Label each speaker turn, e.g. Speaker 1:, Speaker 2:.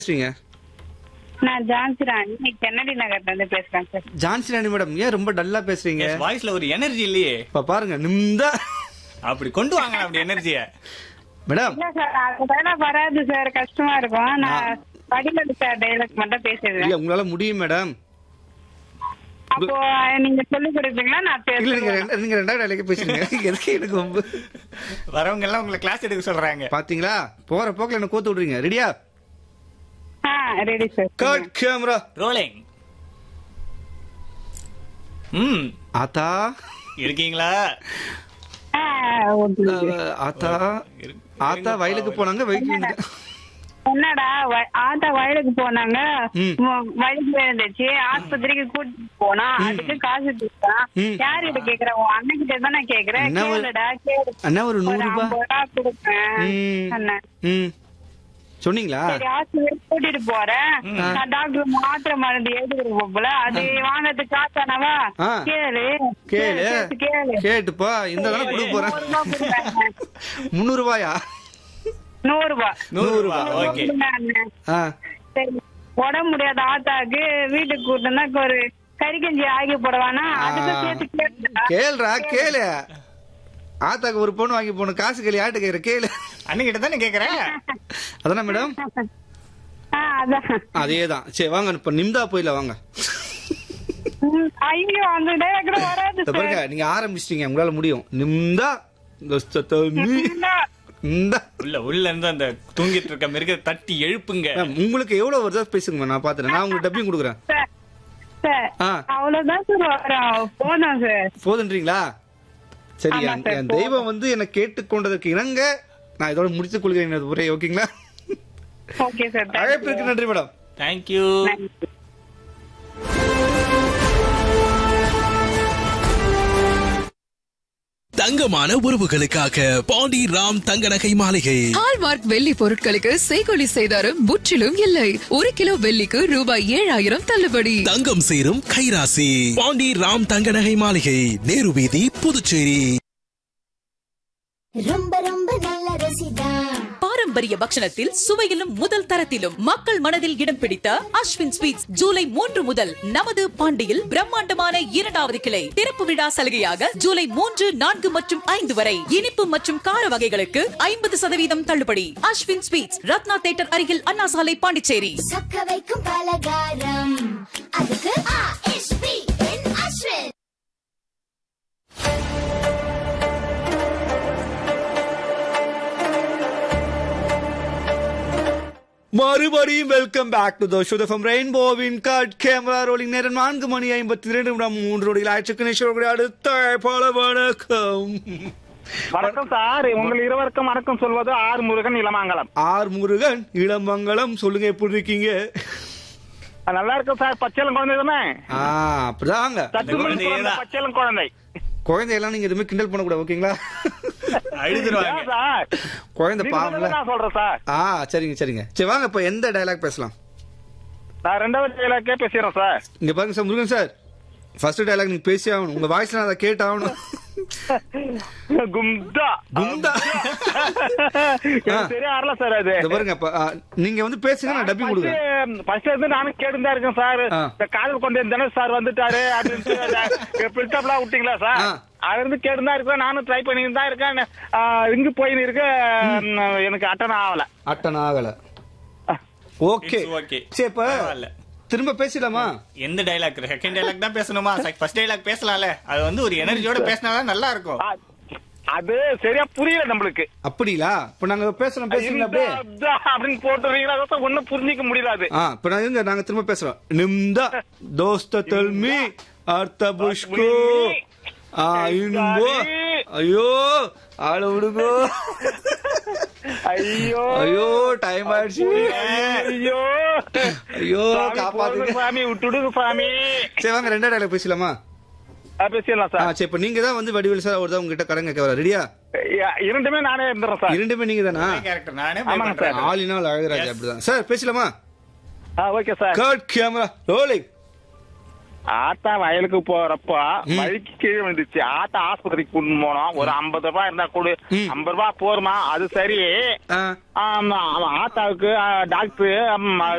Speaker 1: பேசுறீங்க
Speaker 2: நான் ஜான்சி ராணி கென்னடி நகர்ல இருந்து பேசுறேன் சார்
Speaker 1: ஜான்சி ராணி மேடம் ஏன் ரொம்ப டல்லா பேசுறீங்க
Speaker 3: வாய்ஸ்ல ஒரு எனர்ஜி இல்லையே
Speaker 1: இப்ப பாருங்க நிம்தா
Speaker 3: அப்படி கொண்டு வாங்க அப்படி எனர்ஜிய
Speaker 1: மேடம்
Speaker 2: இல்ல சார் அதெல்லாம் வராது சார் கஷ்டமா இருக்கும் நான் வடிவல் சார் டைலாக் மட்டும் பேசுறேன்
Speaker 1: இல்ல உங்களால முடியும் மேடம்
Speaker 2: அப்போ நீங்க சொல்லி கொடுப்பீங்களா நான்
Speaker 1: இல்ல நீங்க
Speaker 2: பேசுறேன்
Speaker 1: ரெண்டு- நீங்க ரெண்டாவது வேலைக்கு பேசுறீங்க எதுக்கு எனக்கு ரொம்ப
Speaker 3: வரவங்க எல்லாம் உங்களை கிளாஸ் எடுக்க சொல்றாங்க
Speaker 1: பாத்தீங்களா போற போக்குல என்ன கோத்து விடுறீங்க ரெடியா
Speaker 2: ஆ ready sir
Speaker 1: cut camera
Speaker 3: rolling ம்
Speaker 1: ஆத்தா
Speaker 3: இருக்கீங்களா
Speaker 2: ஆ ஓகே
Speaker 1: அஹ், ஆத்தா
Speaker 3: இரு-
Speaker 1: ஆத்தா வயலுக்கு போனாங்க வெயிட்
Speaker 2: என்னடா வ- ஆத்தா வயலுக்கு போனாங்க
Speaker 1: ம்.
Speaker 2: ம- வயலுக்கு இருந்துச்சு ஆஸ்பத்திரிக்கு கூட்டிட்டு போனா அதுக்கு காசு கொடுத்தான்
Speaker 1: ம்.
Speaker 2: யார்கிட்ட கேக்குறேன் உன் அண்ணன் கிட்ட தானே கேக்குறேன்
Speaker 1: என்ன ஒரு-
Speaker 2: கேளுடா கேளு
Speaker 1: அண்ணா ஒரு
Speaker 2: ஒரு
Speaker 1: நூறு ரூபாய்
Speaker 2: ஐம்பது ரூபா கொடுப்பேன்
Speaker 1: ம்.
Speaker 2: அண்ணன்
Speaker 1: ம் சொன்னீங்களா
Speaker 2: சரி ஆஸ்பத்திரி கூட்டிட்டு போறேன் நான் டாக்டர் மாத்திரை மருந்து எழுதுறேன் போல அது வாங்கறதுக்கு காசானவா
Speaker 1: ஆ.
Speaker 2: கேளு
Speaker 1: கேளு
Speaker 2: கேளு, கேளு
Speaker 1: கேட்டுப்பா இந்த தானே கொடுக்க போறேன்
Speaker 2: நூறு ரூபாய் கொடுப்பேன்.
Speaker 1: முந்நூறு ரூபாயா
Speaker 2: நூறு ரூபாய்
Speaker 3: நூறு ரூபாய் ஓகே
Speaker 2: கொடுங்க அண்ணன்.
Speaker 1: ஆ
Speaker 2: சரி உடம்பு முடியாத ஆத்தாக்கு வீட்டுக்கு கூட்டினா ஒரு கறி கஞ்சி ஆகி போடுவானா அதுக்கு
Speaker 1: ஆ.
Speaker 2: சேர்த்து கேட்டுடா.
Speaker 1: கேளுடா கேளு ஆத்தாக்கு ஒரு பொண்ணு வாங்கி போன காசு கேளு யார்கிட்ட கேக்குற கேளு
Speaker 3: அண்ணன் தானே கேக்குறேன்
Speaker 1: அதானே மேடம்
Speaker 2: ஆ, அதான்
Speaker 1: அதேதான் சரி வாங்க இப்ப நிம்தா போயில வாங்க
Speaker 2: ம், ஐயோ அந்த dialogue கூட வராது
Speaker 1: இந்த பாருங்க
Speaker 2: சார்.
Speaker 1: நீங்க ஆரம்பிச்சிட்டீங்க உங்களால முடியும் நிம்தா தோஸ்தமி. இந்தா.
Speaker 3: உள்ள உள்ள இருந்து அந்த தூங்கிட்டு இருக்க மிருக தட்டி எழுப்புங்க
Speaker 1: மேம், உங்களுக்கு எவ்வளவு வருதா பேசுங்க நான் பாத்துறேன் நான் உங்களுக்கு டப்பிங் கொடுக்குறேன்
Speaker 2: சார், சார்,
Speaker 1: ஆ.
Speaker 2: அவ்வளவுதான் சார் வரும் போதும் சார்
Speaker 1: போதுன்றீங்களா சரி
Speaker 2: ஆமா
Speaker 1: அந்த-
Speaker 2: சார்,
Speaker 1: என் தெய்வம் வந்து என்னை கேட்டுக்கொண்டதற்கு இணங்க நான் இதோட முடித்துக் கொள்கிறேன் எனது உரை ஓகேங்களா
Speaker 2: ஓகே சார் thank you.
Speaker 1: அழைப்பிற்கு நன்றி மேடம்
Speaker 3: தேங்க்யூ
Speaker 2: நன்றி.
Speaker 4: தங்கமான உறவுகளுக்காக பாண்டி ராம் தங்க நகை மாளிகை
Speaker 5: ஹால்மார்க் வெள்ளி பொருட்களுக்கு செய்கொலி செய்தாரும் முற்றிலும் இல்லை ஒரு கிலோ வெள்ளிக்கு ரூபாய் ஏழாயிரம் தள்ளுபடி
Speaker 4: தங்கம் சேரும் கைராசி பாண்டி ராம் தங்க நகை மாளிகை நேரு வீதி புதுச்சேரி
Speaker 6: ரொம்ப ரொம்ப நல்ல ருசிதா
Speaker 7: பாரம்பரிய பக்ஷணத்தில் சுவையிலும் முதல் தரத்திலும் மக்கள் மனதில் இடம் பிடித்த அஸ்வின் ஸ்வீட்ஸ் ஜூலை மூன்று முதல் நமது பாண்டியில் பிரம்மாண்டமான இரண்டாவது கிளை திறப்பு விழா சலுகையாக ஜூலை மூன்று நான்கு மற்றும் ஐந்து வரை இனிப்பு மற்றும் கார வகைகளுக்கு ஐம்பது சதவீதம் தள்ளுபடி அஸ்வின் ஸ்வீட்ஸ் ரத்னா தேட்டர் அருகில் அண்ணா சாலை பாண்டிச்சேரி
Speaker 6: சக்க வைக்கும் பலகாரம் அதுக்கு ஆ எஸ் பி என் அஸ்வின்
Speaker 1: மறுபடியும் welcome back to the show from ரெயின்போவின் கட் கேமரா ரோலிங் நேரம் நான்கு மணி ஐம்பத்தி இரண்டு நிமிடம் மூன்று நொடியில் ஆயிற்றுக்கு அடுத்த பல வணக்கம்
Speaker 8: வணக்கம் சார் உங்கள் இருவருக்கும் வணக்கம் சொல்வது ஆர் முருகன் இளமாங்கலம்
Speaker 1: ஆர் முருகன் இளமங்கலம் சொல்லுங்க எப்படி இருக்கீங்க
Speaker 8: நல்லா இருக்கும் சார் பச்சைலம் குழந்தை தானே
Speaker 1: ஆ அப்படிதாங்க
Speaker 8: சத்து மணி
Speaker 3: குழந்தையே
Speaker 8: குழந்தை,
Speaker 3: தான்.
Speaker 8: பச்சைலம் குழந்தை
Speaker 1: குழந்தையெல்லாம் நீங்க எதுவுமே கிண்டல் பண்ணக்கூடாது ஓகேங்களா
Speaker 3: அழுதுருவாங்க
Speaker 8: ஏன் சார்
Speaker 1: குழந்தை
Speaker 8: நீங்க
Speaker 1: பாவம்ல
Speaker 8: சொன்னதை நான் சொல்றேன் சார்
Speaker 1: ஆ சரிங்க சரிங்க சரி வாங்க இப்ப எந்த டயலாக் பேசலாம்
Speaker 8: நான் ரெண்டாவது டயலாக்கே பேசுறேன் சார்
Speaker 1: இங்க பாருங்க sir Murugan sir first dialogue நீங்க பேசி ஆகணும் உங்க வாய்ஸ்ல நான் அதை கேட்டு ஆகணும்
Speaker 8: கும்தா
Speaker 1: கும்தா.
Speaker 8: எனக்கு சரியா ஆறல சார் அது
Speaker 1: இந்த பாருங்க இப்ப, ஆ, நீங்க வந்து பேசுங்க நான் டப்பிங் கொடுக்குறேன்
Speaker 8: ஃபர்ஸ்ட் இருந்து நானும் கேட்டுதான் இருக்கேன் சார்
Speaker 1: ஆ.
Speaker 8: இந்த காதல் கொண்டு தினேஷ் சார் வந்துட்டாரு அப்படின்ட்டு பில்டப்லாம் விட்டீங்களா சார்
Speaker 1: ஆ.
Speaker 8: அது இருந்து கேட்டுதான் இருக்கேன் நானும் ட்ரை பண்ணிட்டு தான் இருக்கேன் ஆ, இங்க போயின்னு இருக்கு ம், எனக்கு அட்டன் ஆகல
Speaker 1: அட்டன் ஆகல ஓகே
Speaker 3: It's okay.
Speaker 1: சரி இப்ப
Speaker 3: பரவாயில்ல.
Speaker 1: திரும்ப பேசிடலாமா
Speaker 3: எந்த டைலாக் செகண்ட் டைலாக் தான் பேசணுமா ஃபர்ஸ்ட் டைலாக் பேசலாம்ல அது வந்து ஒரு எனர்ஜியோட பேசினாதான் நல்லா இருக்கும்
Speaker 8: ஆ, அது சரியா புரியல நம்மளுக்கு
Speaker 1: அப்படிங்களா இப்ப நாங்க பேசுறோம் பேசுறீங்களா அப்படியே
Speaker 8: இந்த அப்படின்னு போட்டுறீங்களா ஒன்னும் புரிஞ்சிக்க முடியல அது
Speaker 1: ஆ இப்ப நான் இருங்க நாங்க திரும்ப பேசுறோம் நிம்தா தோஸ்த தெல்மி அர்த்த புஷ்கோ ஆ இன்போ ஐயோ ஆள விடுங்கோ
Speaker 8: ஐயோ
Speaker 1: ஐயோ டைம் ஆயிடுச்சு
Speaker 8: ஐயோ
Speaker 1: ஐயோ
Speaker 8: சாமி,
Speaker 1: காப்பாத்துங்க
Speaker 8: போதுங்க சாமி விட்டுடுங்க சாமி
Speaker 1: சரி வாங்க ரெண்டா டைலாக் பேசலாமா
Speaker 8: ஆ, பேசிடலாம்
Speaker 1: ஆ
Speaker 8: சார்
Speaker 1: சரி இப்ப நீங்க தான் வந்து வடிவேல் சார் அவர் தான் உங்ககிட்ட கடன் கேட்க வர ரெடியா
Speaker 8: யா- இரண்டுமே நானே இருந்துறேன் சார்
Speaker 1: இரண்டுமே நீங்க தானா
Speaker 3: கேரக்டர் நானே play
Speaker 8: ஆமாங்க
Speaker 3: பண்றேன்.
Speaker 1: ஆளினால் அழகராஜ்
Speaker 3: Yes.
Speaker 1: அப்படிதான் சார் பேசலாமா
Speaker 8: ஆ okay sir
Speaker 1: cut camera rolling
Speaker 8: ஆத்தா வயலுக்கு போறப்போ வழிக்கு கீழே வந்துச்சு ஆத்தா ஆஸ்பத்திரிக்கு கொண்டு போனோம் ஒரு ஐம்பது ரூபாய் இருந்தா கொடு ஐம்பது ரூபாய் போருமா அது சரி
Speaker 1: ஆ.
Speaker 8: ஆமா, ஆமா, ஆத்தாவுக்கு டாக்டர்